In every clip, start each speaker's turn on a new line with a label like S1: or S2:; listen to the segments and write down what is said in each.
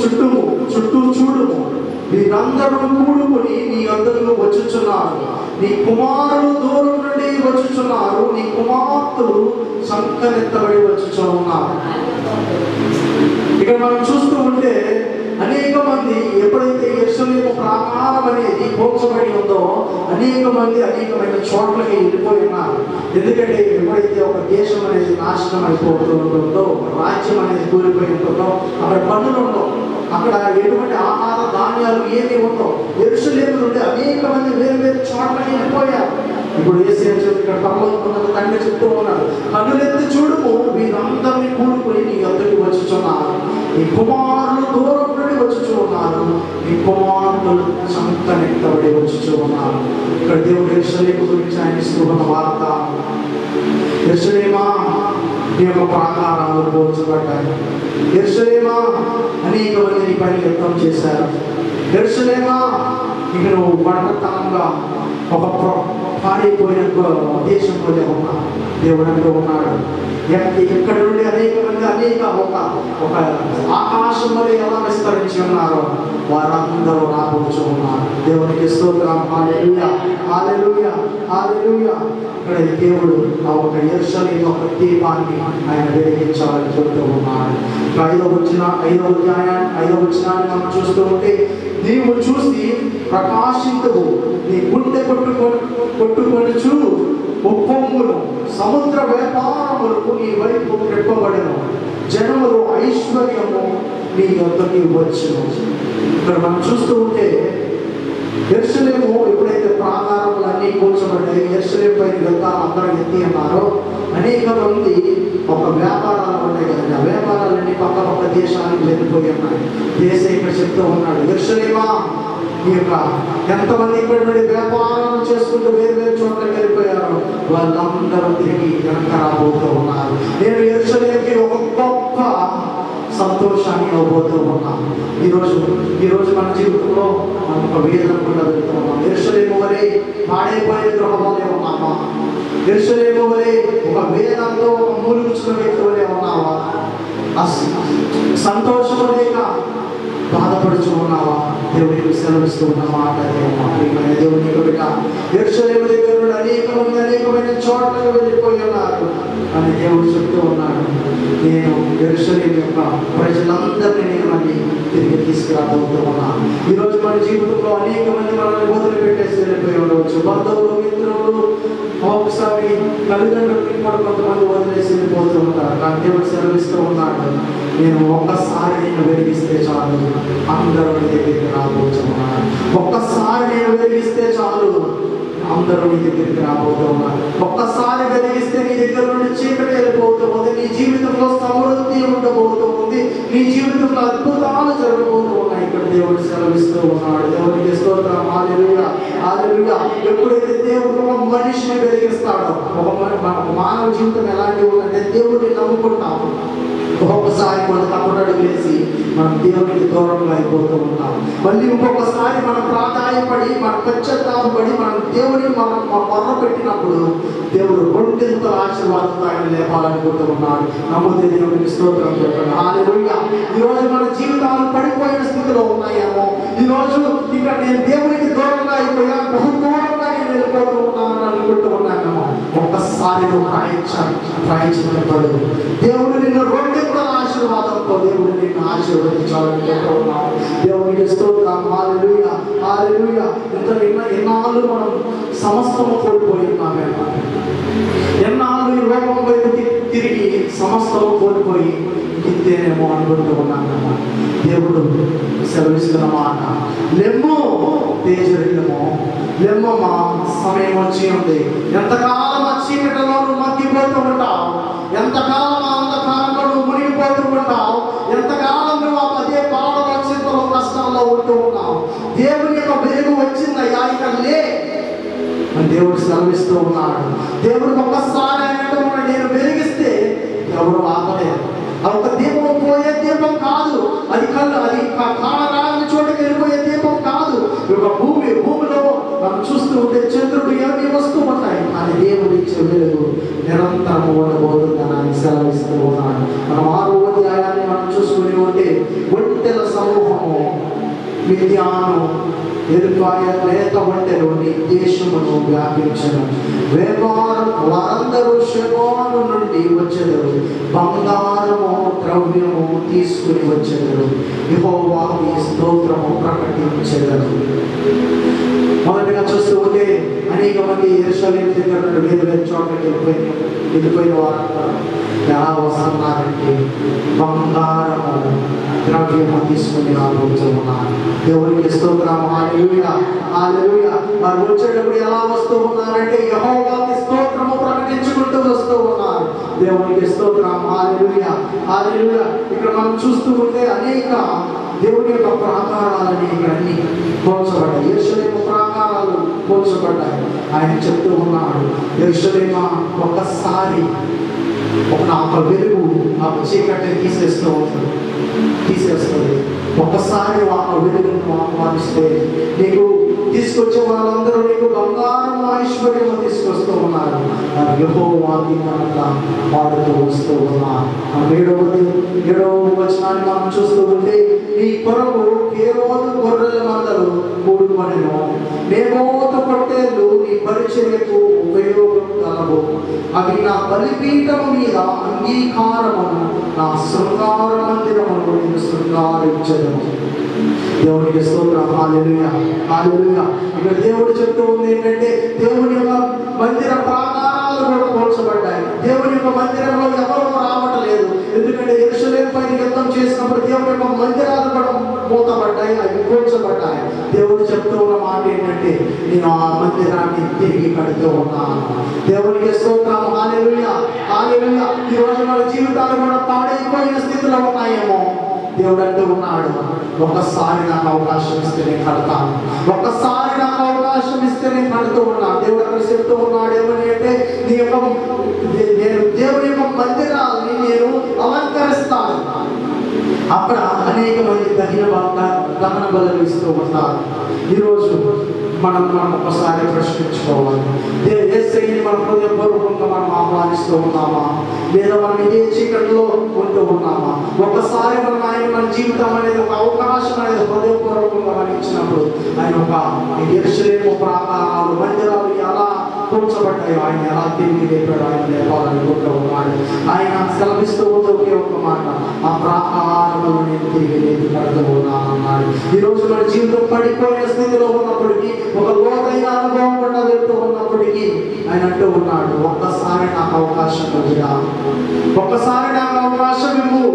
S1: చుట్టూ చుట్టూ చూడుము మీరందరూ కూడుకుని నీ అందరూ వచ్చుచున్నారు నీ కుమారులు దూరం నుండి వచ్చుచున్నారు నీ కుమార్తెలు సంకనెత్తబడి వచ్చుచున్నారు ఇక్కడ మనం చూస్తూ ఉంటే అనేక మంది ఎప్పుడైతే యశ్వలేము ప్రాకారం అనేది పోల్చబడి ఉందో అనేక మంది అనేకమైన చోట్లకి వెళ్ళిపోయి ఉన్నారు ఎందుకంటే ఎప్పుడైతే ఒక దేశం అనేది నాశనం అయిపోతూ ఉంటుందో ఒక రాజ్యం అనేది కూలిపోయి ఉంటుందో అక్కడ పనులు ఉండవు అక్కడ ఎటువంటి ఆహార ధాన్యాలు ఏమి ఉండవు ఎరుసలేము నుండి అనేక మంది వేరు వేరు చోట్లకి వెళ్ళిపోయారు ఇప్పుడు ఏసీ ఇక్కడ పర్వతం తండ్రి చెప్తూ ఉన్నాడు కన్నులెత్తి చూడుము వీరందరినీ కూడుకుని నీ వద్దకు వచ్చుచున్నారు నీ కుమారులు దూరం నుండి వచ్చుచు ఉన్నారు నీ కుమారులు సంతనెత్తబడి వచ్చుచు ఉన్నారు ఇక్కడ దేవుడు ఎరుసలేము గురించి ఆయన ఇస్తున్న వార్త ఎరుసలేమా నీ యొక్క ప్రాకారాలు పోల్చబడ్డాయి ఎరుసలేమా అనేక మంది నీ పని వ్యక్తం చేశారు ఎరుసలేమా ఇక నువ్వు ఒంటరితనంగా ఒక ప్ర- పాడైపోయిన గో- దేశం వలె ఉన్నా దేవుడు అంటూ ఉన్నాడు ఎక్క- ఇక్కడ నుండి అనేక మంది అనేక ఒక ఒక ఆకాశం వలె ఎలా విస్తరించి ఉన్నారో వారందరూ రాబోచు ఉన్నారు దేవునికి స్తోత్రం హాలెలూయా హాలెలూయా హాలెలూయా ఇక్కడ ఈ దేవుడు ఆ ఒక ఎరుసలేం ఒక దీపాన్ని ఆయన వెలిగించాలని చెబుతూ ఉన్నాడు ఇక ఐదవ వచ్చిన ఐదవ అధ్యాయాన్ని ఐదవ వచ్చినాన్ని మనం చూస్తూ ఉంటే నీవు చూసి ప్రకాశించవు నీ గుండె కొట్టుకొని కొట్టుకొనుచు ఉప్పొంగును సముద్ర వ్యాపారములకు నీ వైపు రెప్పబడను జనములు ఐశ్వర్యము నీ యొద్దకి వచ్చును ఇక్కడ మనం చూస్తూ ఉంటే ఎరుసలేము ఎప్పుడైతే ప్రాకారములు అన్ని కూర్చోబడ్డాయి ఎరుసలేం పైన వెళ్తాను అందరూ ఎత్తి అన్నారో అనేక మంది ఒక వ్యాపారాలు ఉంటాయి కదండి ఆ వ్యాపారాలన్నీ పక్క పక్క దేశానికి వెళ్ళిపోయి ఉన్నాయి దేశ ఇక్కడ చెప్తూ ఉన్నాడు ఎరుసలేమా ఈ యొక్క ఎంతమంది ఇక్కడ నుండి వ్యాపారం చేసుకుంటూ వేరు వేరు చోట్లకి వెళ్ళిపోయారు వాళ్ళందరూ తిరిగి వెనక రాబోతూ ఉన్నారు నేను ఎరుసలేంకి ఒక గొప్ప సంతోషాన్ని ఇవ్వబోతూ ఉన్నాం ఈరోజు ఈరోజు మన జీవితంలో మనం ఒక వేదన కూడా వెళ్తూ ఉన్నాం ఎరుసలేము వలె పాడైపోయే గృహంలోనే ఉన్నామా ఎరుసలేము వలె ఒక వేదంతో ఒక మూలుగుచ్చిన వ్యక్తి వలె ఉన్నావా అస్- సంతోషము లేక బాధపడుచు ఉన్నావా దేవునికి సెలవిస్తూ ఉన్న మాట అదే మా ప్రియమైన దేవుని బిడ్డ ఎరుసలేము దగ్గర నుండి అనేక మంది అనేకమైన చోట్లకు వెళ్ళిపోయి ఉన్నారు అని దేవుడు చెప్తూ ఉన్నాడు నేను ఎరుసలేం యొక్క ప్రజలందరినీ నేను మళ్ళీ తిరిగి తీసుకురాబోతూ ఉన్నాను ఈరోజు మన జీవితంలో అనేక మంది మనల్ని వదిలిపెట్టేసి వెళ్ళిపోయి ఉండవచ్చు బంధువులు మిత్రులు ఒకసారి తల్లిదండ్రులకి కూడా కొంతమంది వదిలేసి వెళ్ళిపోతూ ఉంటారు కానీ దేవుడు సెలవిస్తూ ఉన్నాడు నేను ఒక్కసారి నేను వెలిగిస్తే చాలు అందరూ నీ దగ్గరికి రాబోతున్నాను ఒక్కసారి నేను వెలిగిస్తే చాలు అందరూ నీ దగ్గరికి రాబోతూ ఉన్నారు ఒక్కసారి వెలిగిస్తే నీ దగ్గర నుండి చీకటి వెళ్ళిపోతుంది నీ జీవితంలో సమృద్ధి ఉండబోతుంది నీ జీవితంలో అద్భుతాలు జరగబోతూ ఉన్నాయి ఇక్కడ దేవుడు సెలవిస్తూ ఉన్నాడు దేవుడికి స్తోత్రం హాలెలూయా హాలెలూయా ఎప్పుడైతే దేవుడు ఒక మనిషిని వెలిగిస్తాడో ఒక మన- మన మానవ జీవితం ఎలాంటి ఉందంటే దేవుడిని నమ్ముకుంటాము ఒక్కొక్కసారి మన తప్పుడడు వేసి మనం దేవునికి దూరంగా అయిపోతూ ఉంటాం మళ్ళీ ఇంకొకసారి మనం ప్రాధాన్యపడి మన పశ్చాత్తాపడి మనం దేవుడిని మనం మొర్ర పెట్టినప్పుడు దేవుడు రెండింతల ఆశీర్వాదంతో ఆయన లేపాలనుకుంటూ ఉన్నాడు నమ్మితే దేవుడికి స్తోత్రం చెప్పండి హాలెలూయా ఈ రోజు మన జీవితాలు పడిపోయిన స్థితిలో ఉన్నాయేమో ఈ రోజు ఇక నేను దేవునికి దూరంగా అయిపోయా బహు దూరంగా నేను వెళ్ళిపోతూ ఉన్నానని అనుకుంటూ ఉన్నానేమో ఒక్కసారి నువ్వు ప్రాయించ ప్రాయించబడు దేవుడు నిన్ను రెండింతల ఆశీర్వాదంతో దేవుడు నిన్ను ఆశీర్వదించాలనుకుంటూ ఉన్నావు దేవునికి స్తోత్రం హాలెలూయా హాలెలూయా ఇంత ఎన్న ఎన్నాళ్ళు మనం సమస్తము కోల్పోయి ఉన్నామేమో ఎన్నాళ్ళు ఈ లోకం వైపు తి- తిరిగి సమస్తము కోల్పోయి ఇంతేనేమో అనుకుంటూ ఉన్నానమ్మా దేవుడు సెలవిస్తున్న మాట లెమ్ము తేజరిల్లము లెమ్మమ్మా సమయం వచ్చి ఉంది ఎంతకాలం ఆ చీకటిలో నువ్వు మగ్గిపోతూ ఉంటావు ఎంతకాలం ఆ అంధకారంలో నువ్వు మునిగిపోతూ ఉంటావు ఎంతకాలం నువ్వు ఆ పదే బాధలో చింతలో కష్టాల్లో ఉంటూ ఉన్నావు దేవుని యొక్క వెలుగు వచ్చిందయ్యా ఇక లే అని దేవుడు సెలవిస్తూ ఉన్నాడు దేవుడు ఒక్కసారి ఆయన అంటున్నాడు, నేను వెలిగిస్తే ఎవరు ఆపలేరు అది ఒక దీపం పోయే దీపం కాదు అది కళ్ళు అది కా- కాలరాని చోటుకి వెళ్ళిపోయే దీపం కాదు ఈ యొక్క భూమి భూమిలో మనం చూస్తూ ఉంటే చంద్రుడు ఏమి వస్తూ ఉంటాయి కానీ దేవుడు ఇచ్చే వెలుగు నిరంతరం ఉండబోతుందని ఆయన సెలవిస్తూ ఉన్నాడు మనం ఆరు అధ్యాయాన్ని మనం చూసుకుని ఉంటే ఒంటెల సమూహం మిథ్యాను ఎరుపాయ లేత వంటలు నీ దేశమును వ్యాపించను వ్యాపారం వారందరూ శకోను నుండి వచ్చెదరు బంగారము ద్రవ్యము తీసుకుని వచ్చెదరు యెహోవాకి స్తోత్రము ప్రకటించెదరు మొదటిగా చూస్తూ ఉంటే అనేక మంది ఎరుసలేం దగ్గర నుండి వేరు వేరు చోట్లకి వెళ్ళిపోయి వెళ్ళిపోయిన వారు ఎలా వస్తున్నారంటే బంగారము ద్రవ్యము తీసుకుని రాబోతూ ఉన్నారు దేవునికి స్తోత్రం హాలెలూయా హాలెలూయా వారు వచ్చేటప్పుడు ఎలా వస్తూ ఉన్నారంటే యెహోవాకి స్తోత్రము ప్రకటించుకుంటూ వస్తూ ఉన్నారు దేవునికి స్తోత్రం హాలెలూయా హాలెలూయా ఇక్కడ మనం చూస్తూ ఉంటే అనేక దేవుని యొక్క ప్రాకారాలని ఇక్కడ అన్ని పోల్చబడ్డాయి ఎరుసలేము ప్రాకారాలు పోల్చబడ్డాయి ఆయన చెప్తూ ఉన్నాడు ఎరుసలేమ ఒక్కసారి ఒక ఒక వెలుగు ఆ చీకటిని తీసేస్తూ ఉంటుంది తీసేస్తుంది ఒక్కసారి ఆ వెలుగును ఆహ్వానిస్తే నీకు తీసుకొచ్చే వాళ్ళందరూ నీకు బంగారం ఐశ్వర్యం తీసుకొస్తూ ఉన్నారు యహోవాది కనుక పాడుతూ వస్తూ ఉన్నారు ఆ ఏడవది ఏడవ వచనాన్ని మనం చూస్తూ ఉంటే నీ కొరకు కేవలం గొర్రెల మందలు కూడుకొనెను నేమోత పొట్టేళ్ళు నీ పరిచర్యకు ఉపయోగం కలవు అవి నా బలిపీఠము మీద అంగీకారమును నా శృంగార మందిరమును నేను శృంగారించదను దేవునికి స్తోత్రం హాలెలూయా హాలెలూయా ఇక్కడ దేవుడు చెప్తూ ఉంది ఏంటంటే దేవుని యొక్క మందిర ప్రాకారాలు కూడా పోల్చబడ్డాయి దేవుని యొక్క మందిరంలో ఎవరు రావటలేదు ఎందుకంటే ఎరుసలేం పైన యుద్ధం చేసినప్పుడు దేవుని యొక్క మందిరాలు కూడా మూతబడ్డాయి అవి పోల్చబడ్డాయి దేవుడు చెప్తూ ఉన్న మాట ఏంటంటే నేను ఆ మందిరాన్ని తిరిగి కడుతూ ఉన్నాను దేవునికి స్తోత్రం హాలెలూయా హాలెలూయా ఈ రోజు మన జీవితాలు కూడా పాడైపోయిన స్థితిలో ఉన్నాయేమో దేవుడు అంటూ ఉన్నాడు ఒక్కసారి నాకు అవకాశం ఇస్తే నేను కడతాను ఒక్కసారి నాకు అవకాశం ఇస్తే నేను కడుతూ ఉన్నాను దేవుడు అక్కడ చెప్తూ ఉన్నాడు ఏమని అంటే నీ యొక్క నేను దేవుని యొక్క మందిరాన్ని నేను అలంకరిస్తాను అక్కడ అనేక మంది దహన బాధ దహన బదులు ఇస్తూ ఉంటారు ఈరోజు మనం మనం ఒకసారి ప్రశ్నించుకోవాలి దే- యేసయ్యని మన హృదయపూర్వకంగా మనం ఆహ్వానిస్తూ ఉన్నామా లేదా మనం ఇదే చీకటిలో ఉంటూ ఉన్నామా ఒకసారి మనం ఆయన మన జీవితం అనేది ఒక అవకాశం అనేది హృదయపూర్వకంగా మనం ఇచ్చినప్పుడు ఆయన ఒక ఎరుసలేము ప్రాకారాలు మందిరాలు ఎలా కూర్చోబడ్డాయో ఆయన ఎలా తిరిగి లేపాడు ఆయన లేపాలని కోరుతూ ఉన్నాడు ఆయన సెలవిస్తూ ఉంది ఒకే ఒక్క మాట ఆ ప్రాకారములు నేను తిరిగి లేపి కడుతూ ఉన్నాను అన్నాడు ఈ రోజు మన జీవితం పడిపోయిన స్థితిలో ఉన్నప్పటికీ ఒక లోతైన అనుభవం కూడా వెళ్తూ ఉన్నప్పటికీ ఆయన అంటూ ఉన్నాడు ఒక్కసారి నాకు అవకాశం వచ్చినా ఒక్కసారి నాకు అవకాశం ఇవ్వు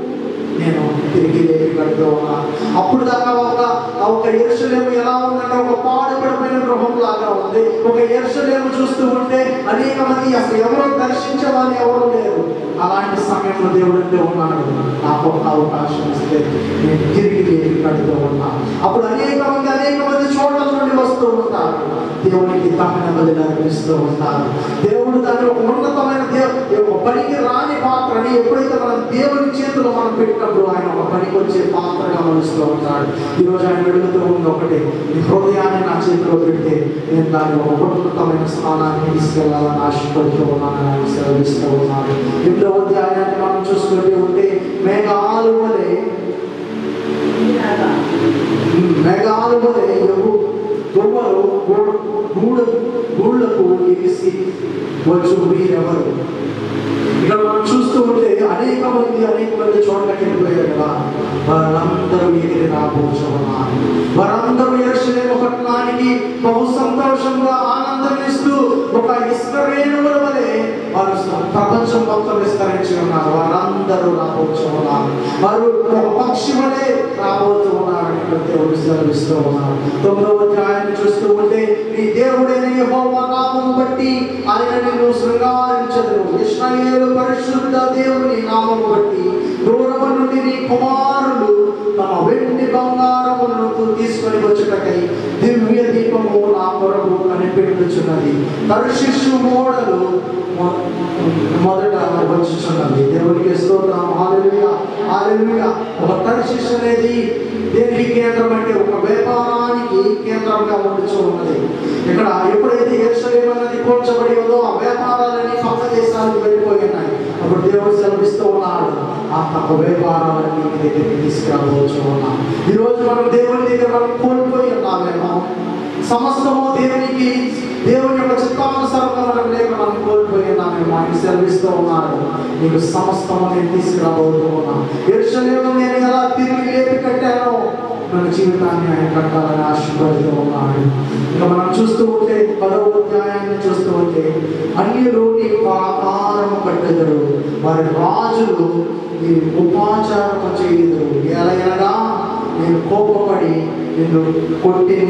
S1: నేను తిరిగి లేపి కడుతూ ఉన్నాను అప్పుడు దాకా ఒక ఒక ఎరుసలేము ఎలా ఉందంటే ఒక పాడుపడిపోయిన గృహం లాగా ఉంది ఒక ఎరుసలేము చూస్తూ ఉంటే అనేక మంది అసలు ఎవరో దర్శించే వాళ్ళు ఎవరు లేరు అలాంటి సమయంలో దేవుడు అంటూ ఉన్నాడు నాకు ఒక అవకాశం ఇస్తే నేను తిరిగి లేపి కడుతూ ఉన్నాను అప్పుడు అనేక మంది అనేక మంది చోట్ల నుండి వస్తూ ఉంటారు దేవునికి తగిన బదులు అర్పిస్తూ ఉంటారు దేవుడు దాన్ని ఒక ఉన్నతమైన దేవు ఒక పనికి రాని పాత్రని ఎప్పుడైతే మనం దేవుని చేతిలో మనం పెట్టినప్పుడు ఆయన ఒక పనికి వచ్చే పాత్రగా మలుస్తూ ఉంటాడు ఈరోజు ఆయన అడుగుతూ ఉంది ఒకటి నీ హృదయాన్ని నా చేతిలో పెడితే నేను దాన్ని ఒక ఉన్నతమైన స్థానానికి తీసుకెళ్లాలని ఆశపడుతూ ఉన్నానని ఆయన సెలవిస్తూ ఉన్నాడు ఎనిమిదవ అధ్యాయాన్ని మనం చూసుకుంటూ ఉంటే మేఘాలు వలె మేఘాలు వలె ఎగు దుమ్మలు గూడు గూళ్ళకు ఎగిసి వచ్చు మీరెవరు ఇక్కడ మనం చూస్తూ ఉంటే అనేక మంది అనేక మంది చోట్లకి వెళ్ళిపోయారు కదా వారందరూ ఎగిరి రాబోచున్నారు వారందరూ ఎరుసలేము పట్టణానికి బహు సంతోషంగా ఆనందమిస్తూ ఒక ఇస్కరేణువుల వలె వారు ప్రపంచం మొత్తం విస్తరించి ఉన్నారు వారందరూ రాబోచున్నారు వారు ఒక పక్షి వలె రాబోతూ ఉన్నారు అని దేవుడు సెలవిస్తూ ఉన్నారు తొమ్మిదవ అధ్యాయాన్ని చూస్తూ ఉంటే నీ దేవుడైన యెహోవా నామం బట్టి ఆయన నిన్ను శృంగారించదు ఇస్రాయేలు పరిశుద్ధ దేవుని నామం బట్టి దూరము నుండి నీ కుమారులు తమ వెండి బంగారములను తీసుకొని వచ్చుటకై దివ్య దీపము నా కొరకు కనిపెట్టుచున్నది పరిశిష్యు మోడలు మొ- మొదట వచ్చుచున్నది దేవునికి స్తోత్రం హాలెలూయా హాలెలూయా ఒక తర్షిష్ అనేది దేనికి కేంద్రం అంటే ఒక వ్యాపారానికి కేంద్రంగా ఉండుచు ఉన్నది ఇక్కడ ఎప్పుడైతే ఎరుసలేం అన్నది కూల్చబడి ఉందో ఆ వ్యాపారాలన్నీ పక్క దేశాలకు వెళ్ళిపోయి ఉన్నాయి ఆ అప్పుడు దేవుడు సెలవిస్తూ ఉన్నాడు ఆ తక్కువే భారాలన్నీ నీ దగ్గరికి తీసుకురావచ్చు ఉన్నాం ఈరోజు మనం దేవుని దగ్గర మనం కోల్పోయి ఉన్నామేమో సమస్తము దేవునికి దేవుని యొక్క చిత్తానుసారంగా మనం లేక మనం కోల్పోయి ఉన్నామేమో ఆయన సెలవిస్తూ ఉన్నాడు నీకు సమస్తము నేను తీసుకురాబోతూ ఉన్నాను ఎరుసలేము నేను ఎలా తిరిగి లేపి కట్టానో మన జీవితాన్ని ఆయన కట్టాలని ఆశీర్వదిస్తూ ఉన్నాడు ఇంకా మనం చూస్తూ ఉంటే పదవ అధ్యాయాన్ని చూస్తూ ఉంటే అన్యులు నీ ఆకారము కట్టెదరు వారి రాజులు నీ ఉపాచారము చేయుదురు ఎలా ఎలాగా నేను కోపపడి నిన్ను కొట్టి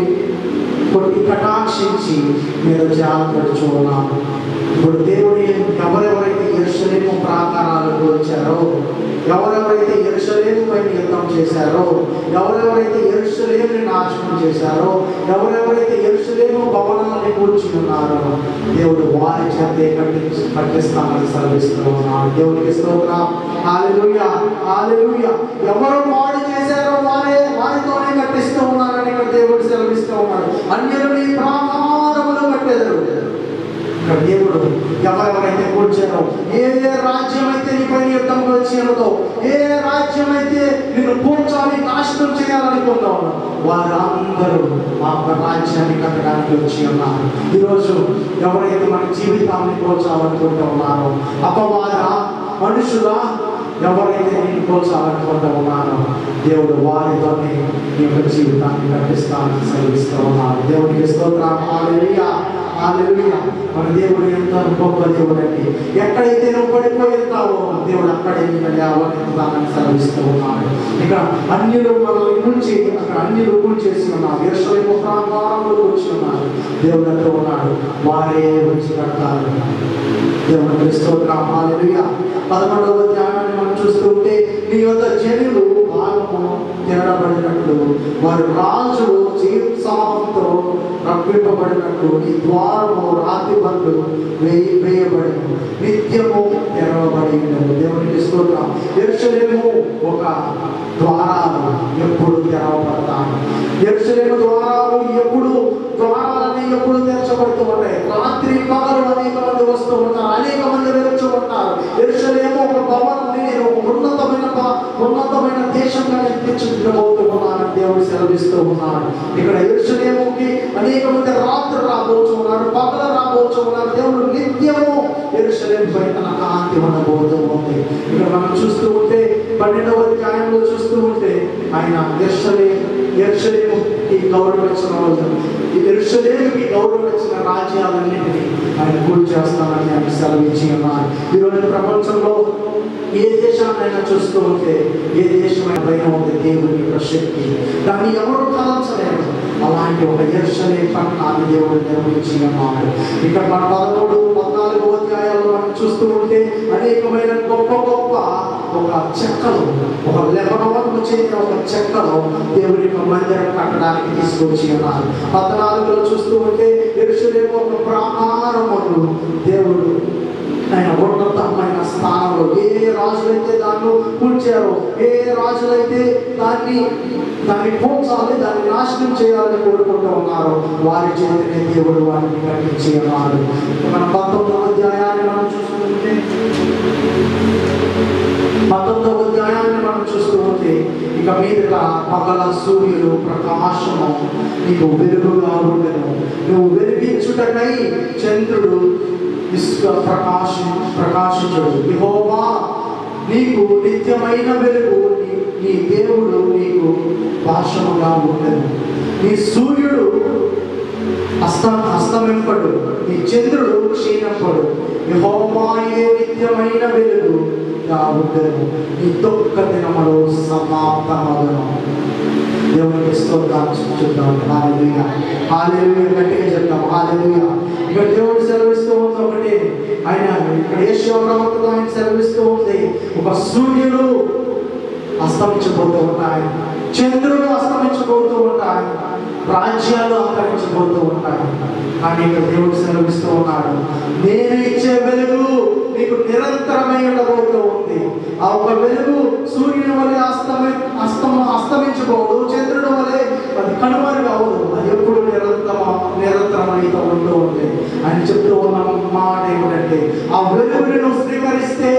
S1: కొట్టి కటాక్షించి మీద జాగ్రత్త చూడాలి ఇప్పుడు దేవుని ఎవరెవరైతే ఎరుసలేము ప్రాకారాలకు వచ్చారో ఎవరెవరైతే ఎరుసలేము పైన యుద్ధం చేశారో ఎవరెవరైతే ఎరుసలేముని నాశనం చేశారో ఎవరెవరైతే ఎరుసలేము భవనాన్ని కూర్చి ఉన్నారో దేవుడు వారి చేతే కట్టించి కట్టిస్తామని సెలవిస్తూ ఉన్నాడు దేవునికి స్తోత్రం హాలెలూయా హాలెలూయా ఎవరు పాడు చేశారో వారే వారితోనే కట్టిస్తూ ఉన్నారని ఇక్కడ దేవుడు సెలవిస్తూ ఉన్నాడు అన్యులు నీ ప్రాకారములు కట్టెదరు ఇక్కడ దేవుడు ఎవరెవరైతే కూర్చారో ఏ ఏ రాజ్యం అయితే నీపై యుద్ధం వచ్చినదో ఏ ఏ రాజ్యం అయితే నిన్ను కూర్చొని నాశనం చేయాలనుకున్నావు వారందరూ ఆ యొక్క రాజ్యాన్ని కట్టడానికి వచ్చి ఉన్నారు ఈరోజు ఎవరైతే మన జీవితాన్ని కూర్చోవాలనుకుంటూ ఉన్నారో అపవాద మనుషుల ఎవరైతే నేను కూర్చోవాలనుకుంటూ ఉన్నారో దేవుడు వారితోనే నీ యొక్క జీవితాన్ని కట్టిస్తానని సెలవిస్తూ ఉన్నారు దేవుడికి స్తోత్రం హల్లెలూయా హల్లెలూయా మన దేవుడు ఎంత గొప్ప దేవుడు అండి ఎక్కడైతే నువ్వు పడిపోయిస్తావో దేవుడు అక్కడే నిన్ను లేవనెత్తుతానని సెలవిస్తూ ఉన్నాడు ఇక అన్యులు మనల్ని నుంచి అక్కడ అన్యులు కూర్చేసి ఉన్నారు ఎరుసలేము ప్రాంతాలలో కూర్చి ఉన్నారు దేవుడు అంటూ ఉన్నాడు వారే వచ్చి కడతారు దేవుడు స్తోత్రం హల్లెలూయా పదకొండవ ధ్యానాన్ని మనం చూస్తూ ఉంటే నీ యొక్క జనులు భాగము తినబడినట్లు వారి రాజులు జీవోత్సాహంతో రప్పింపబడినట్లు నీ ద్వారము రాతి బండ్లు వేయి వేయబడి నిత్యము తెరవబడి ఉన్నది దేవునికి స్తోత్రం ఎరుసలేము ఒక ద్వారాలు ఎప్పుడు తెరవబడతాయి ఎరుసలేము ద్వారాలు ఎప్పుడు ద్వారాలని ఎప్పుడు తెరచబడుతూ ఉంటాయి రాత్రి పగలు అనేక మంది వస్తూ ఉంటారు అనేక మంది వెలుచు ఉంటారు ఎరుసలేము ఒక భవనాన్ని నేను ఒక ఉన్నతమైన ప- ఉన్నతమైన దేశంగా నేను తెచ్చుకోబోతూ ఉన్నానని దేవుడు సెలవిస్తూ ఉన్నాడు ఇక్కడ ఎరుసలేముకి అనేక మంది రాత్రి రాబోతూ ఉన్నారు పగల రాబోతూ ఉన్నారు దేవుడు నిత్యము ఎరుసలేం పై తన కాంతి ఉండబోతూ ఉంది ఇక్కడ మనం చూస్తూ ఉంటే పన్నెండవ అధ్యాయంలో చూస్తూ ఉంటే ఆయన ఎరుసలేం ఎరుసలేముకి గౌరవం ఇచ్చిన రోజు ఈ ఎరుసలేముకి గౌరవం ఇచ్చిన రాజ్యాలన్నింటినీ ఆయన పూర్తి చేస్తానని ఆయన సెలవించి ఉన్నారు ఈరోజు ప్రపంచంలో ఏ దేశాన్నైనా చూస్తూ ఉంటే ఏ దేశమైన పైన ఉంది దేవుని యొక్క శక్తి దాన్ని ఎవరు తలంచలేరు అలాంటి ఒక ఎర్షలే పట్టణాన్ని దేవుడు నిర్మించి ఉన్నాడు ఇక్కడ మన పదమూడు పద్నాలుగు అధ్యాయాల్లో మనం చూస్తూ ఉంటే అనేకమైన గొప్ప గొప్ప ఒక చెక్కలు ఒక లెబనోన్కు చెందిన ఒక చెక్కలు దేవుని యొక్క మందిరం కట్టడానికి తీసుకొచ్చి ఉన్నారు పద్నాలుగులో చూస్తూ ఉంటే ఎరుసలేము ఒక ప్రాకారమును దేవుడు ఆయన ఉన్నతమైన స్థానంలో ఏ రాజులైతే దాన్ని కూల్చారో ఏ రాజులైతే దాన్ని దాన్ని పోల్చాలి దాన్ని నాశనం చేయాలని కోరుకుంటూ ఉన్నారో వారి చేతినే దేవుడు వారిని కట్టించి ఉన్నారు మన పంతొమ్మిదవ అధ్యాయాన్ని మనం చూసుకుంటే పంతొమ్మిదవ అధ్యాయాన్ని మనం చూస్తూ ఉంటే ఇక మీదట పగల సూర్యుడు ప్రకాశము నీకు వెలుగుగా ఉండను నువ్వు వెలిగించుటకై చంద్రుడు ఇసుక ప్రకాశం ప్రకాశించడు యెహోవా నీకు నిత్యమైన వెలుగు నీ- నీ దేవుడు నీకు భాషముగా ఉండను నీ సూర్యుడు అస్త అస్తమింపడు నీ చంద్రుడు క్షీణపడు యెహోవాయే నిత్యమైన వెలుగు ఉండను నీ దుఃఖ దినములు సమాప్తమగును దేవునికి స్తోత్రాలు చూద్దాం హాలెలూయా హాలెలూయా గట్టిగా చెప్తాం హాలెలూయా ఇక్కడ దేవుడు సెలవిస్తూ ఉంది ఒకటి ఆయన ఇక్కడ యేసు ప్రవక్త ఆయన సెలవిస్తూ ఉంది ఒక సూర్యుడు అస్తమించబోతూ ఉంటాయి చంద్రుడు అస్తమించబోతూ ఉంటాయి రాజ్యాలు అంతరించబోతూ ఉంటాయి కానీ ఇక్కడ దేవుడు సెలవిస్తూ ఉన్నాడు నేను ఇచ్చే వెలుగు నీకు నిరంతరమై ఉండబోతూ ఉంది ఆ ఒక వెలుగు సూర్యుని వలె అస్తమి అస్తమ అస్తమించబోదు చంద్రుడు వలె అది కనుమరుగు కావదు అది ఎప్పుడు నిరంతర నిరంతరమైతే ఉంటూ ఉంది అని చెప్తూ ఉన్న మాట ఏమిటంటే ఆ వెలుగుని నువ్వు స్వీకరిస్తే ఆ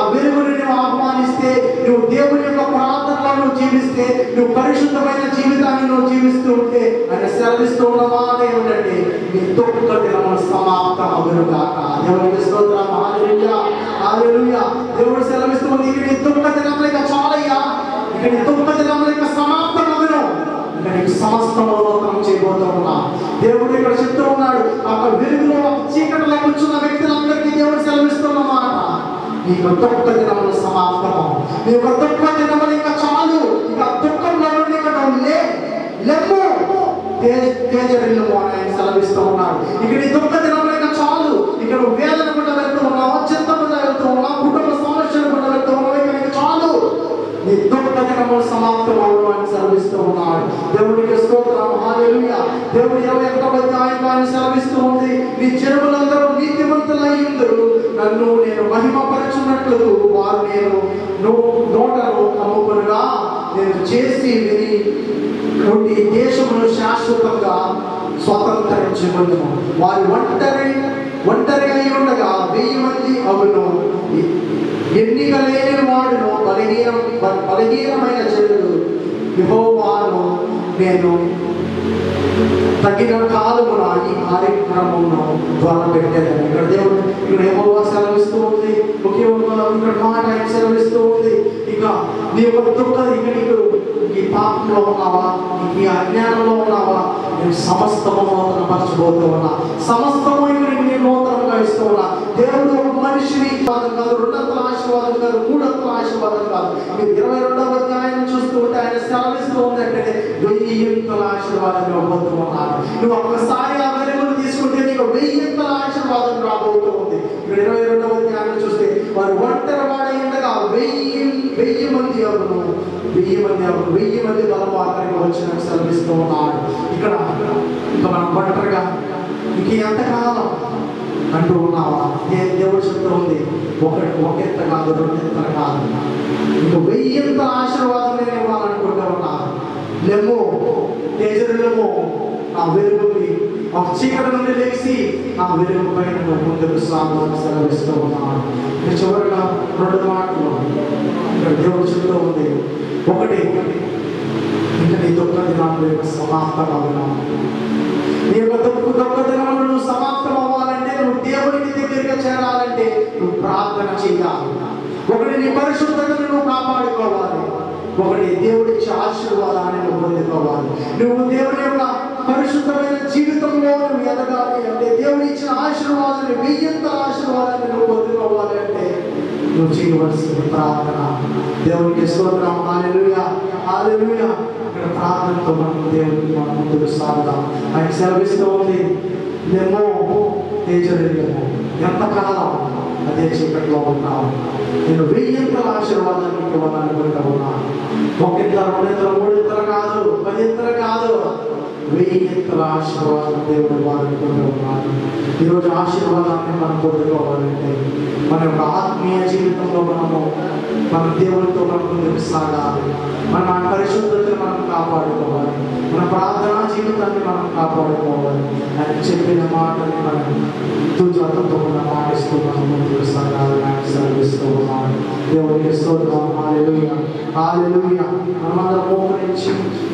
S1: వెలుగుని నువ్వు ఆహ్వానిస్తే నువ్వు దేవుని యొక్క ప్రార్థనలో నువ్వు జీవిస్తే నువ్వు పరిశుద్ధమైన జీవితాన్ని నువ్వు జీవిస్తూ ఉంటే ఆయన సెలవిస్తూ ఉన్నవా దేవుడండి నీ దుఃఖ దినము సమాప్తం అగునుగాక దేవునికి స్తోత్రం హల్లెలూయా హల్లెలూయా దేవుడు సెలవిస్తూ ఉంది ఇక నీ దుఃఖ దినములు ఇక చాలయ్యా ఇక నీ దుఃఖ దినములు ఇక సమాప్తం అగును ఇక నీకు సమస్తము నూతనం చేయబోతూ ఉన్నా దేవుడు ఇక్కడ చెప్తూ ఉన్నాడు ఒక వెలుగులో ఒక చీకటిలో కూర్చున్న వ్యక్తులందరికీ దేవుడు సెలవిస్తున్న మాట నీ యొక్క దుఃఖ దినములు సమాప్తము నీ యొక్క దుఃఖ దినములు ఇంకా చాలు ఇక దుఃఖంలో నుండి ఇక నువ్వు లే లెమ్ము తేజ- తేజరిల్లుము అని ఆయన సెలవిస్తూ ఉన్నాడు ఇక నీ దుఃఖ దినములు ఇంకా చాలు ఇక నువ్వు వేదన గుండా వెళ్తూ ఉన్నావు చింత గుండా వెళ్తూ ఉన్నావు కుటుంబ సమస్యల గుండా వెళ్తూ ఉన్నావు ఇక నీకు చాలు నీ దుఃఖ దినములు సమాప్తం అవ్వడం అని సెలవిస్తూ ఉన్నాడు దేవుడికి స్తోత్రం హల్లెలూయా దేవుడు ఇరవై ఒకటవ అధ్యాయంలో ఆయన సెలవిస్తూ ఉంది నీ జనములందరూ నీతిమంతులై ఉందరు నన్ను నేను మహిమపరచున్నట్లు వారు నేను నో- నోటను కమ్ముకొనగా నేను చేసి విని నుండి దేశమును శాశ్వతంగా స్వతంత్రించబడును వారి ఒంటరి ఒంటరి అయి ఉండగా వెయ్యి మంది అవును ఎన్నిక లేని వాడును బలహీనం బ- బలహీనమైన చెడు యెహోవాను నేను తగిన కాలమున ఈ కార్యక్రమమును ద్వారా పెట్టేదని ఇక్కడ దేవుడు ఇక్కడ ఏమో సెలవిస్తూ ఉంది ఒకే ఒక ఇక్కడ మాట ఆయన సెలవిస్తూ ఉంది ఇక నీ యొక్క దుఃఖ ఇక నీకు ఈ పాపంలో ఉన్నావా నీకు ఈ అజ్ఞానంలో ఉన్నావా నేను సమస్తము నూతన పరచబోతూ ఉన్నా సమస్తము ఇక నీకు నేను నూతనంగా ఇస్తూ ఉన్నా దేవుడు ఒక మనిషిని ఆశీర్వాదం కాదు రెండంతల ఆశీర్వాదం కాదు మూడంతల ఆశీర్వాదం కాదు మీరు ఇరవై రెండవ అధ్యాయం చూస్తూ ఉంటే ఆయన సెలవిస్తూ ఉందంటే వెయ్యింతల ఆశీర్వాదం ఇవ్వబోతూ ఉన్నాను నువ్వు ఒక్కసారి ఆ వెలుగును తీసుకుంటే నీకు వెయ్యింతల ఆశీర్వాదం రాబోతూ ఉంది ఇప్పుడు ఇరవై రెండవ అధ్యాయం చూస్తే వారు ఒంటరి వాడై ఉండగా వెయ్యి వెయ్యి మంది ఎవరు వెయ్యి మంది ఎవరు వెయ్యి మంది బలం అక్కడికి వచ్చిన సెలవిస్తూ ఉన్నాడు ఇక్కడ ఇంకా మనం ఒంటరిగా ఇంక ఎంతకాలం అంటూ ఉన్నావా దే- దేవుడు చెప్తూ ఉంది ఒకటి ఒక ఎత్త కాదు రెండు ఎత్తల కాదు ఇంక వెయ్యింత ఆశీర్వాదం నేను ఇవ్వాలనుకుంటూ ఉన్నా లెమ్ము తేజరులము నా వెలుగుని ఒక చీకటి నుండి లేచి నా వెలుగు పైన నువ్వు ముందుకు సాగుని సెలవిస్తూ ఉన్నాను ఇక చివరిగా రెండు మాటలు ఇక్కడ దేవుడు చెప్తూ ఉంది ఒకటి ఇంకా నీ దుఃఖ దినాలు యొక్క సమాప్తం అవునావు నీ యొక్క దుఃఖ దుఃఖ దినములు నువ్వు సమాప్తం అవ్వాలంటే నువ్వు దేవునికి దగ్గరగా చేరాలంటే నువ్వు ప్రార్థన చేయాలి ఒకటి నీ పరిశుద్ధతను నువ్వు కాపాడుకోవాలి ఒకటి దేవుడి ఇచ్చే ఆశీర్వాదాన్ని నువ్వు పొందుకోవాలి నువ్వు దేవుని యొక్క పరిశుద్ధమైన జీవితంలో నువ్వు ఎదగాలి అంటే దేవుడు ఇచ్చిన ఆశీర్వాదాన్ని వెయ్యంత ఆశీర్వాదాన్ని నువ్వు పొందుకోవాలి అంటే నువ్వు చేయవలసిన ప్రార్థన దేవునికి స్తోత్రం హాలెలూయా హాలెలూయా ఇక్కడ ప్రార్థనతో మనం దేవునికి మనం ముందుకు సాగుదాం ఆయన సెలవిస్తూ ఉంది మేము తేజరేమో ఎంతకాలం అదే చీకట్లో ఉన్నావు నేను వెయ్యింతల ఆశీర్వాదాన్ని ఇవ్వాలనుకుంటా ఉన్నా ఒకిద్దరు రెండిద్దరు మూడిద్దరు కాదు పదిద్దరు కాదు వెయ్యింతల ఆశీర్వాదం దేవుడు వాడుకుంటూ ఉన్నాడు ఈరోజు ఆశీర్వాదాన్ని మనం పొందుకోవాలంటే మన యొక్క ఆత్మీయ జీవితంలో మనము మన దేవుడితో మనం ముందుకు సాగాలి మన పరిశుద్ధతను మనం కాపాడుకోవాలి మన ప్రార్థనా జీవితాన్ని మనం కాపాడుకోవాలి ఆయన చెప్పిన మాటని మనం తుజాతంతో మనం పాటిస్తూ మనం ముందుకు సాగాలి ఆయన సెలవిస్తూ ఉన్నాడు దేవుడికి స్తోత్రం హాలెలూయా హాలెలూయా మనమందరం మోకరించి